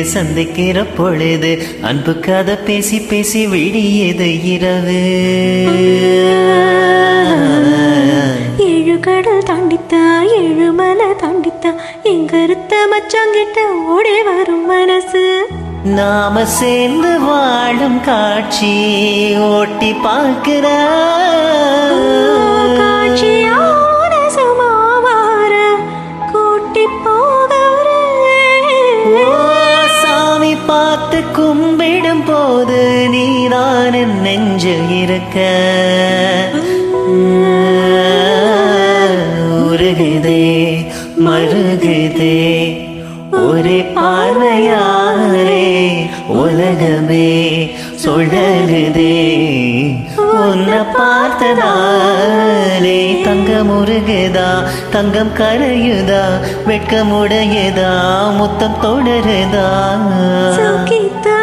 சந்திக்கிற பொழுது அன்பு கதை பேசி பேசி விடியது இரவு ஏழு கடல் தாண்டித்தா ஏழு மலை தாண்டித்தா எங்க இருத்த மச்சாங்கிட்ட ஓடி வரும் மனசு நாம சேர்ந்து வாழும் காட்சி ஓட்டி பார்க்கிற காட்சியான சமாவார கூட்டி போகிறேன் ஓ, சாமி பார்த்து கும்பிடும் போது நீதான் என் நெஞ்சில் இருக்க உருகுதே மருகுதே ஒரே பார்வையாரே உலகமே சுழலுதே உன்னை பார்த்ததாலே தங்கம் உருகுதா தங்கம் கரையுதா வெட்கமுடையதா முத்தம் தொடருதா சுகித்தா